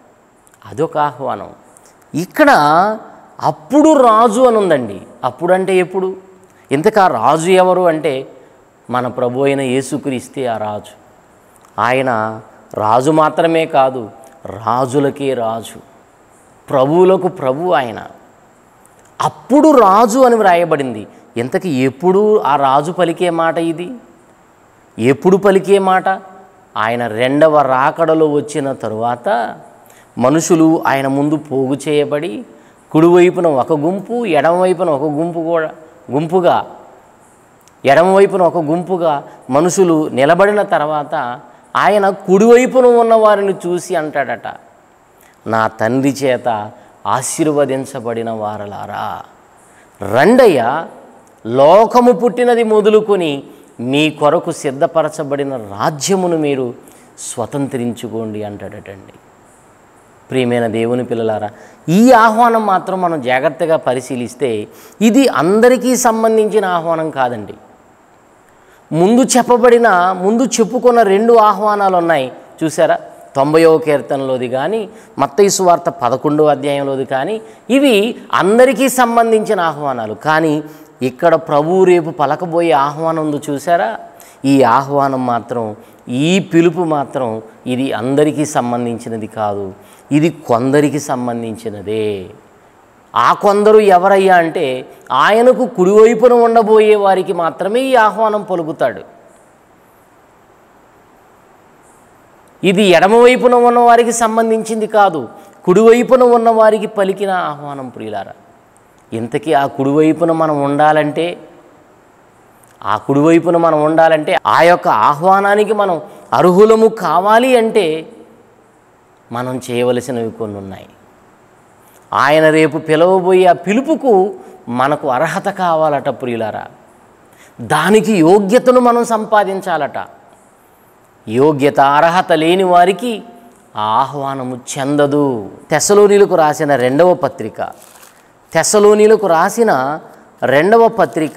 అదొక ఆహ్వానం ఇక్కడ అప్పుడు రాజు అని ఉందండి అప్పుడు అంటే ఎప్పుడు ఇంతకా రాజు ఎవరు అంటే మన ప్రభు అయిన యేసుక్రీస్తే ఆ రాజు ఆయన రాజు మాత్రమే కాదు రాజులకే రాజు ప్రభువులకు ప్రభు ఆయన అప్పుడు రాజు అని వ్రాయబడింది ఇంతకి ఎప్పుడు ఆ రాజు పలికే మాట ఇది ఎప్పుడు పలికే మాట ఆయన రెండవ రాకడలో వచ్చిన తరువాత మనుషులు ఆయన ముందు పోగు చేయబడి కుడివైపున ఒక గుంపు ఎడమవైపున ఒక గుంపు కూడా గుంపుగా ఎడమవైపున ఒక గుంపుగా మనుషులు నిలబడిన తర్వాత ఆయన కుడివైపున ఉన్న వారిని చూసి అంటాడట నా తండ్రి చేత ఆశీర్వదించబడిన వారలారా రండయ్య లోకము పుట్టినది మొదలుకొని మీ కొరకు సిద్ధపరచబడిన రాజ్యమును మీరు స్వతంత్రించుకోండి అంటాడటండి ప్రియమైన దేవుని పిల్లలారా ఈ ఆహ్వానం మాత్రం మనం జాగ్రత్తగా పరిశీలిస్తే ఇది అందరికీ సంబంధించిన ఆహ్వానం కాదండి ముందు చెప్పబడిన ముందు చెప్పుకున్న రెండు ఆహ్వానాలు ఉన్నాయి చూసారా తొంభయో కీర్తనలోది కానీ మత్తయి వార్త పదకొండో అధ్యాయంలోది కానీ ఇవి అందరికీ సంబంధించిన ఆహ్వానాలు కానీ ఇక్కడ ప్రభువు రేపు పలకబోయే ఆహ్వానం ఉందో చూసారా ఈ ఆహ్వానం మాత్రం ఈ పిలుపు మాత్రం ఇది అందరికీ సంబంధించినది కాదు ఇది కొందరికి సంబంధించినదే ఆ కొందరు ఎవరయ్యా అంటే ఆయనకు కుడివైపున ఉండబోయే వారికి మాత్రమే ఈ ఆహ్వానం పలుకుతాడు ఇది ఎడమవైపున ఉన్న వారికి సంబంధించింది కాదు కుడివైపున ఉన్న వారికి పలికిన ఆహ్వానం ప్రియులారా ఇంతకీ ఆ కుడివైపున మనం ఉండాలంటే ఆ కుడివైపున మనం ఉండాలంటే ఆ యొక్క ఆహ్వానానికి మనం అర్హులము కావాలి అంటే మనం చేయవలసినవి కొన్ని ఉన్నాయి ఆయన రేపు పిలవబోయే ఆ పిలుపుకు మనకు అర్హత కావాలట ప్రియులారా దానికి యోగ్యతను మనం సంపాదించాలట యోగ్యత అర్హత లేని వారికి ఆ ఆహ్వానము చెందదు తెసలోనిలకు రాసిన రెండవ పత్రిక తెసలోనిలకు రాసిన రెండవ పత్రిక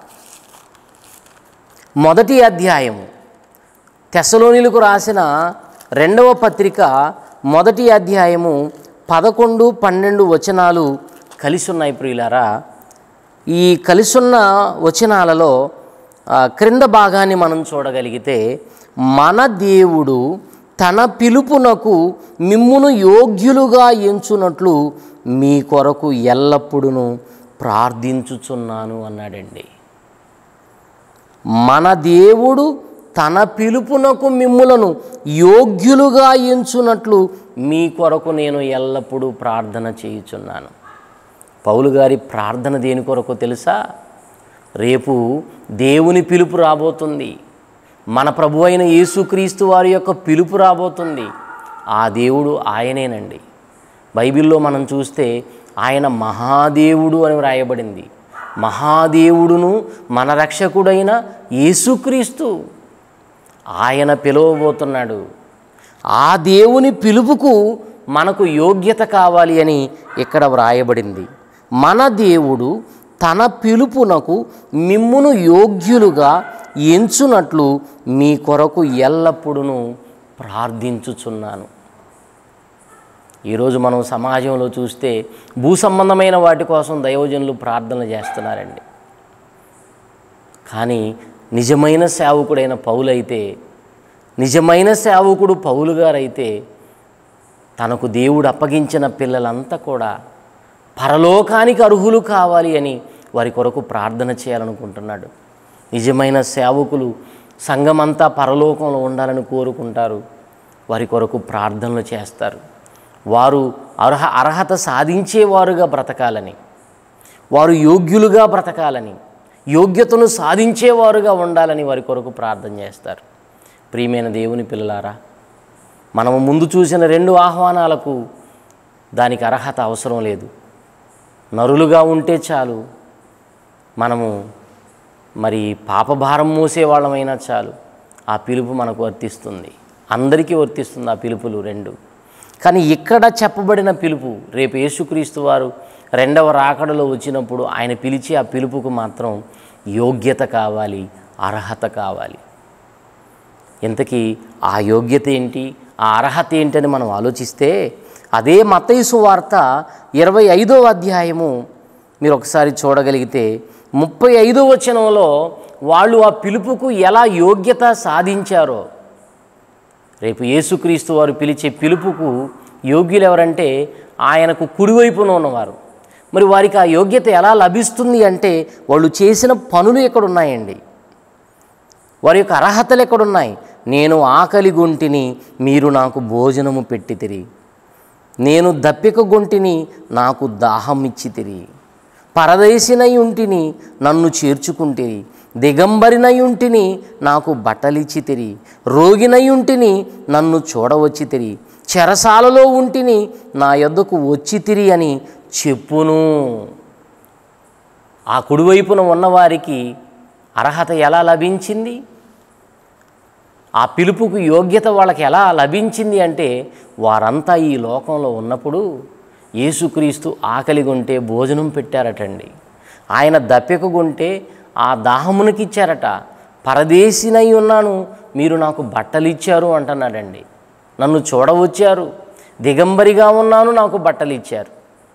మొదటి అధ్యాయము తెసలోనిలకు రాసిన రెండవ పత్రిక మొదటి అధ్యాయము పదకొండు పన్నెండు వచనాలు కలిసి ఉన్నాయి ప్రియులారా ఈ కలిసున్న వచనాలలో ఆ, క్రింద భాగాన్ని మనం చూడగలిగితే మన దేవుడు తన పిలుపునకు మిమ్మును యోగ్యులుగా ఎంచునట్లు మీ కొరకు ఎల్లప్పుడూ ప్రార్థించుచున్నాను అన్నాడండి మన దేవుడు తన పిలుపునకు మిమ్ములను యోగ్యులుగా ఎంచునట్లు మీ కొరకు నేను ఎల్లప్పుడూ ప్రార్థన చేయుచున్నాను పౌలు గారి ప్రార్థన దేని కొరకు తెలుసా రేపు దేవుని పిలుపు రాబోతుంది మన ప్రభు అయిన యేసుక్రీస్తు వారి యొక్క పిలుపు రాబోతుంది ఆ దేవుడు ఆయనేనండి బైబిల్లో మనం చూస్తే ఆయన మహాదేవుడు అని వ్రాయబడింది మహాదేవుడును మన రక్షకుడైన యేసుక్రీస్తు ఆయన పిలువబోతున్నాడు ఆ దేవుని పిలుపుకు మనకు యోగ్యత కావాలి అని ఇక్కడ వ్రాయబడింది మన దేవుడు తన పిలుపునకు మిమ్మును యోగ్యులుగా ఎంచునట్లు మీ కొరకు ఎల్లప్పుడూ ప్రార్థించుచున్నాను ఈరోజు మనం సమాజంలో చూస్తే భూ సంబంధమైన వాటి కోసం దైవజనులు ప్రార్థనలు చేస్తున్నారండి కానీ నిజమైన సేవకుడైన పౌలైతే నిజమైన సేవకుడు పౌలు గారైతే తనకు దేవుడు అప్పగించిన పిల్లలంతా కూడా పరలోకానికి అర్హులు కావాలి అని వారి కొరకు ప్రార్థన చేయాలనుకుంటున్నాడు నిజమైన సేవకులు సంఘమంతా పరలోకంలో ఉండాలని కోరుకుంటారు వారి కొరకు ప్రార్థనలు చేస్తారు వారు అర్హ అర్హత సాధించేవారుగా బ్రతకాలని వారు యోగ్యులుగా బ్రతకాలని యోగ్యతను సాధించేవారుగా ఉండాలని వారి కొరకు ప్రార్థన చేస్తారు ప్రియమైన దేవుని పిల్లలారా మనము ముందు చూసిన రెండు ఆహ్వానాలకు దానికి అర్హత అవసరం లేదు నరులుగా ఉంటే చాలు మనము మరి పాపభారం మోసేవాళ్ళమైనా చాలు ఆ పిలుపు మనకు వర్తిస్తుంది అందరికీ వర్తిస్తుంది ఆ పిలుపులు రెండు కానీ ఇక్కడ చెప్పబడిన పిలుపు రేపు యేసుక్రీస్తు వారు రెండవ రాకడలో వచ్చినప్పుడు ఆయన పిలిచి ఆ పిలుపుకు మాత్రం యోగ్యత కావాలి అర్హత కావాలి ఇంతకీ ఆ యోగ్యత ఏంటి ఆ అర్హత ఏంటని మనం ఆలోచిస్తే అదే మతైసు వార్త ఇరవై ఐదో అధ్యాయము మీరు ఒకసారి చూడగలిగితే ముప్పై ఐదో వచనంలో వాళ్ళు ఆ పిలుపుకు ఎలా యోగ్యత సాధించారో రేపు యేసుక్రీస్తు వారు పిలిచే పిలుపుకు యోగ్యులు ఎవరంటే ఆయనకు కుడివైపున ఉన్నవారు మరి వారికి ఆ యోగ్యత ఎలా లభిస్తుంది అంటే వాళ్ళు చేసిన పనులు ఎక్కడ ఉన్నాయండి వారి యొక్క అర్హతలు ఎక్కడున్నాయి నేను ఆకలి గొంటిని మీరు నాకు భోజనము పెట్టితిరి నేను దప్పిక గొంటిని నాకు దాహం ఇచ్చితిరి పరదేశినై ఉంటిని నన్ను చేర్చుకుంటిరి దిగంబరినై ఉంటిని నాకు బట్టలిచ్చితిరి రోగినై ఉంటిని నన్ను చూడవచ్చితిరి చెరసాలలో ఉంటిని నా యొద్దకు వచ్చితిరి అని చెప్పును ఆ కుడివైపున ఉన్నవారికి అర్హత ఎలా లభించింది ఆ పిలుపుకు యోగ్యత వాళ్ళకి ఎలా లభించింది అంటే వారంతా ఈ లోకంలో ఉన్నప్పుడు యేసుక్రీస్తు ఆకలిగొంటే భోజనం పెట్టారటండి ఆయన దప్పికగుంటే ఆ దాహమునికి ఇచ్చారట పరదేశినై ఉన్నాను మీరు నాకు బట్టలు ఇచ్చారు అంటున్నాడండి నన్ను చూడవచ్చారు దిగంబరిగా ఉన్నాను నాకు బట్టలు ఇచ్చారు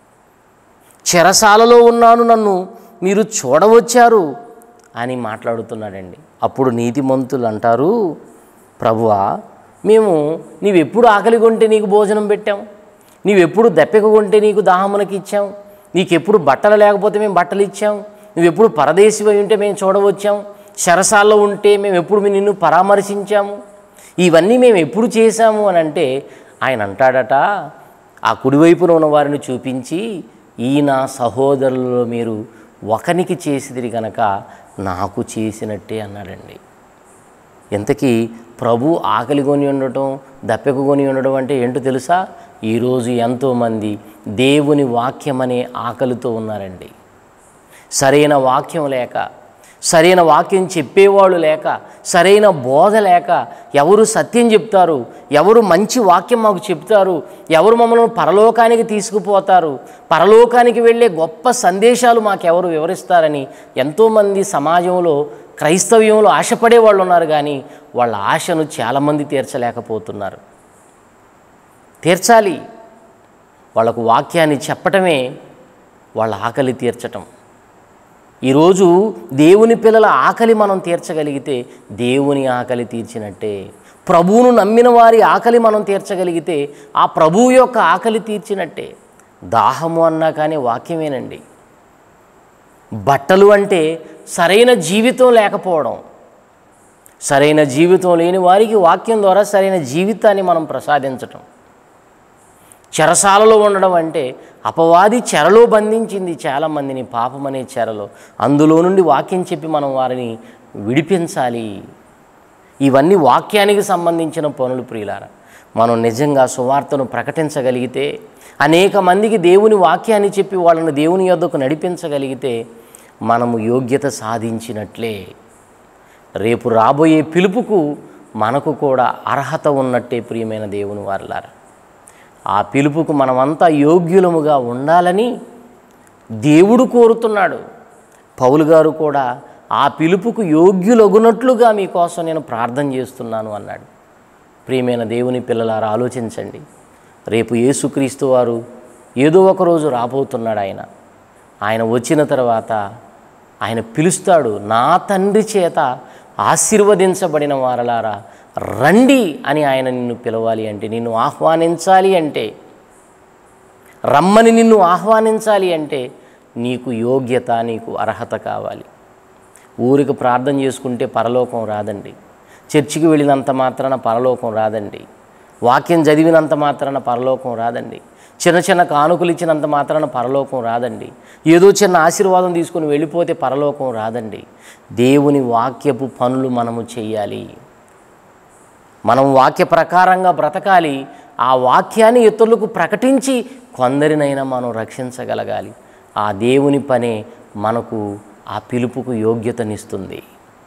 చెరసాలలో ఉన్నాను నన్ను మీరు చూడవచ్చారు అని మాట్లాడుతున్నాడండి అప్పుడు నీతిమంతులు అంటారు ప్రభువా మేము నీవెప్పుడు ఆకలి కొంటే నీకు భోజనం పెట్టాం నీవెప్పుడు దప్పిక కొంటే నీకు దాహమునకి ఇచ్చాం నీకెప్పుడు బట్టలు లేకపోతే మేము బట్టలు ఇచ్చాం నువ్వెప్పుడు పరదేశివై ఉంటే మేము చూడవచ్చాం చెరసాల్లో ఉంటే మేము ఎప్పుడు మీ నిన్ను పరామర్శించాము ఇవన్నీ మేము ఎప్పుడు చేశాము అని అంటే ఆయన అంటాడట ఆ కుడివైపున ఉన్న వారిని చూపించి ఈ నా సహోదరులలో మీరు ఒకనికి చేసిదిరి కనుక నాకు చేసినట్టే అన్నాడండి ఎంతకీ ప్రభు ఆకలి కొని ఉండటం దప్పెకు కొని ఉండడం అంటే ఏంటో తెలుసా ఈరోజు ఎంతోమంది దేవుని వాక్యం అనే ఆకలితో ఉన్నారండి సరైన వాక్యం లేక సరైన వాక్యం చెప్పేవాళ్ళు లేక సరైన బోధ లేక ఎవరు సత్యం చెప్తారు ఎవరు మంచి వాక్యం మాకు చెప్తారు ఎవరు మమ్మల్ని పరలోకానికి తీసుకుపోతారు పరలోకానికి వెళ్ళే గొప్ప సందేశాలు మాకెవరు వివరిస్తారని ఎంతోమంది సమాజంలో క్రైస్తవ్యంలో ఆశపడే వాళ్ళు ఉన్నారు కానీ వాళ్ళ ఆశను చాలామంది తీర్చలేకపోతున్నారు తీర్చాలి వాళ్ళకు వాక్యాన్ని చెప్పటమే వాళ్ళ ఆకలి తీర్చటం ఈరోజు దేవుని పిల్లల ఆకలి మనం తీర్చగలిగితే దేవుని ఆకలి తీర్చినట్టే ప్రభువును నమ్మిన వారి ఆకలి మనం తీర్చగలిగితే ఆ ప్రభువు యొక్క ఆకలి తీర్చినట్టే దాహము అన్నా కానీ వాక్యమేనండి బట్టలు అంటే సరైన జీవితం లేకపోవడం సరైన జీవితం లేని వారికి వాక్యం ద్వారా సరైన జీవితాన్ని మనం ప్రసాదించటం చెరసాలలో ఉండడం అంటే అపవాది చెరలో బంధించింది చాలామందిని పాపమనే చెరలో అందులో నుండి వాక్యం చెప్పి మనం వారిని విడిపించాలి ఇవన్నీ వాక్యానికి సంబంధించిన పనులు ప్రియులారా మనం నిజంగా సువార్తను ప్రకటించగలిగితే అనేక మందికి దేవుని వాక్యాన్ని చెప్పి వాళ్ళని దేవుని యొద్దకు నడిపించగలిగితే మనము యోగ్యత సాధించినట్లే రేపు రాబోయే పిలుపుకు మనకు కూడా అర్హత ఉన్నట్టే ప్రియమైన దేవుని వారలారా ఆ పిలుపుకు మనమంతా యోగ్యులముగా ఉండాలని దేవుడు కోరుతున్నాడు పౌలు గారు కూడా ఆ పిలుపుకు యోగ్యులగునట్లుగా మీకోసం నేను ప్రార్థన చేస్తున్నాను అన్నాడు ప్రియమైన దేవుని పిల్లలారా ఆలోచించండి రేపు యేసుక్రీస్తు వారు ఏదో ఒక రోజు రాబోతున్నాడు ఆయన ఆయన వచ్చిన తర్వాత ఆయన పిలుస్తాడు నా తండ్రి చేత ఆశీర్వదించబడిన వారలారా రండి అని ఆయన నిన్ను పిలవాలి అంటే నిన్ను ఆహ్వానించాలి అంటే రమ్మని నిన్ను ఆహ్వానించాలి అంటే నీకు యోగ్యత నీకు అర్హత కావాలి ఊరికి ప్రార్థన చేసుకుంటే పరలోకం రాదండి చర్చికి వెళ్ళినంత మాత్రాన పరలోకం రాదండి వాక్యం చదివినంత మాత్రాన పరలోకం రాదండి చిన్న చిన్న కానుకలు ఇచ్చినంత మాత్రాన పరలోకం రాదండి ఏదో చిన్న ఆశీర్వాదం తీసుకుని వెళ్ళిపోతే పరలోకం రాదండి దేవుని వాక్యపు పనులు మనము చేయాలి మనం వాక్య ప్రకారంగా బ్రతకాలి ఆ వాక్యాన్ని ఇతరులకు ప్రకటించి కొందరినైనా మనం రక్షించగలగాలి ఆ దేవుని పనే మనకు ఆ పిలుపుకు యోగ్యతనిస్తుంది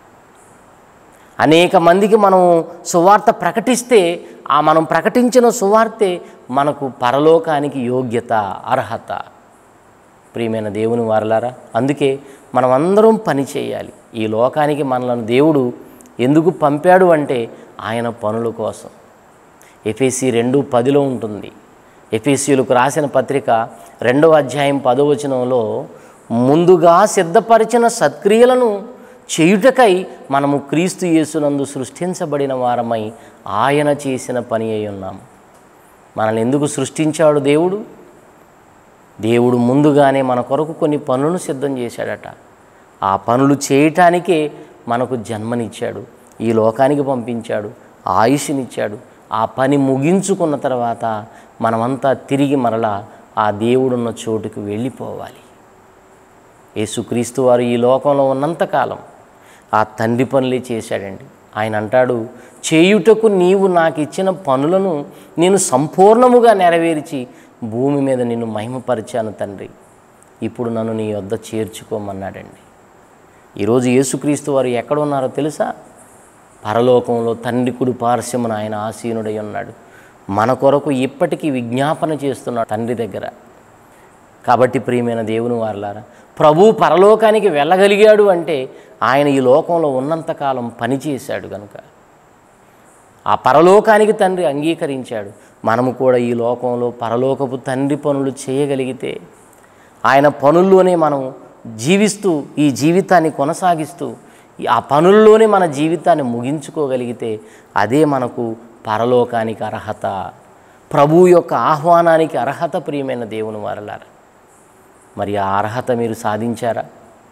అనేక మందికి మనం సువార్త ప్రకటిస్తే ఆ మనం ప్రకటించిన సువార్తే మనకు పరలోకానికి యోగ్యత అర్హత ప్రియమైన దేవుని వారలారా అందుకే మనం అందరం పని చేయాలి ఈ లోకానికి మనలను దేవుడు ఎందుకు పంపాడు అంటే ఆయన పనుల కోసం ఎఫ్ఎసి రెండు పదిలో ఉంటుంది ఎఫ్ఎస్సీలకు రాసిన పత్రిక రెండవ అధ్యాయం పదవచనంలో ముందుగా సిద్ధపరిచిన సత్క్రియలను చేయుటకై మనము క్రీస్తు యేసునందు సృష్టించబడిన వారమై ఆయన చేసిన పని అయి ఉన్నాము మనల్ని ఎందుకు సృష్టించాడు దేవుడు దేవుడు ముందుగానే మన కొరకు కొన్ని పనులను సిద్ధం చేశాడట ఆ పనులు చేయటానికే మనకు జన్మనిచ్చాడు ఈ లోకానికి పంపించాడు ఆయుష్నిచ్చాడు ఆ పని ముగించుకున్న తర్వాత మనమంతా తిరిగి మరలా ఆ దేవుడున్న చోటుకు వెళ్ళిపోవాలి యేసుక్రీస్తు వారు ఈ లోకంలో ఉన్నంతకాలం ఆ తండ్రి పనులే చేశాడండి ఆయన అంటాడు చేయుటకు నీవు నాకు ఇచ్చిన పనులను నేను సంపూర్ణముగా నెరవేర్చి భూమి మీద నిన్ను మహిమపరిచాను తండ్రి ఇప్పుడు నన్ను నీ వద్ద చేర్చుకోమన్నాడండి ఈరోజు యేసుక్రీస్తు వారు ఎక్కడ ఉన్నారో తెలుసా పరలోకంలో తండ్రి కుడి పార్శ్వమున ఆయన ఆసీనుడై ఉన్నాడు మన కొరకు ఇప్పటికీ విజ్ఞాపన చేస్తున్నాడు తండ్రి దగ్గర కాబట్టి ప్రియమైన దేవుని వారలారా ప్రభు పరలోకానికి వెళ్ళగలిగాడు అంటే ఆయన ఈ లోకంలో ఉన్నంతకాలం పనిచేశాడు కనుక ఆ పరలోకానికి తండ్రి అంగీకరించాడు మనము కూడా ఈ లోకంలో పరలోకపు తండ్రి పనులు చేయగలిగితే ఆయన పనుల్లోనే మనం జీవిస్తూ ఈ జీవితాన్ని కొనసాగిస్తూ ఈ- ఆ పనుల్లోనే మన జీవితాన్ని ముగించుకోగలిగితే అదే మనకు పరలోకానికి అర్హత ప్రభు యొక్క ఆహ్వానానికి అర్హత ప్రియమైన దేవుని వారలారా మరి ఆ అర్హత మీరు సాధించారా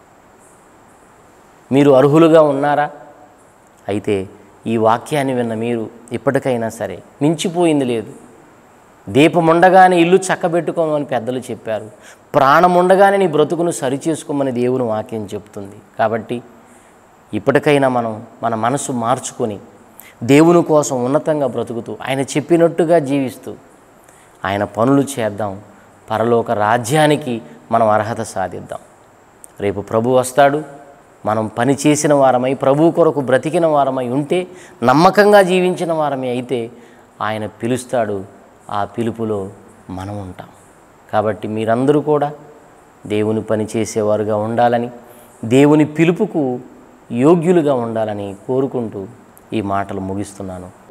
మీరు అర్హులుగా ఉన్నారా అయితే ఈ వాక్యాన్ని విన్న మీరు ఇప్పటికైనా సరే మించిపోయింది లేదు దీపముండగానే ఇల్లు చక్కబెట్టుకోమని పెద్దలు చెప్పారు ప్రాణముండగానే నీ బ్రతుకును సరిచేసుకోమని దేవుని వాక్యం చెప్తుంది కాబట్టి ఇప్పటికైనా మనం మన మనసు మార్చుకొని దేవుని కోసం ఉన్నతంగా బ్రతుకుతూ ఆయన చెప్పినట్టుగా జీవిస్తూ ఆయన పనులు చేద్దాం పరలోక రాజ్యానికి మనం అర్హత సాధిద్దాం రేపు ప్రభు వస్తాడు మనం పని చేసిన వారమై ప్రభు కొరకు బ్రతికిన వారమై ఉంటే నమ్మకంగా జీవించిన వారమే అయితే ఆయన పిలుస్తాడు ఆ పిలుపులో మనం ఉంటాం కాబట్టి మీరందరూ కూడా దేవుని పని చేసేవారుగా ఉండాలని దేవుని పిలుపుకు యోగ్యులుగా ఉండాలని కోరుకుంటూ ఈ మాటలు ముగిస్తున్నాను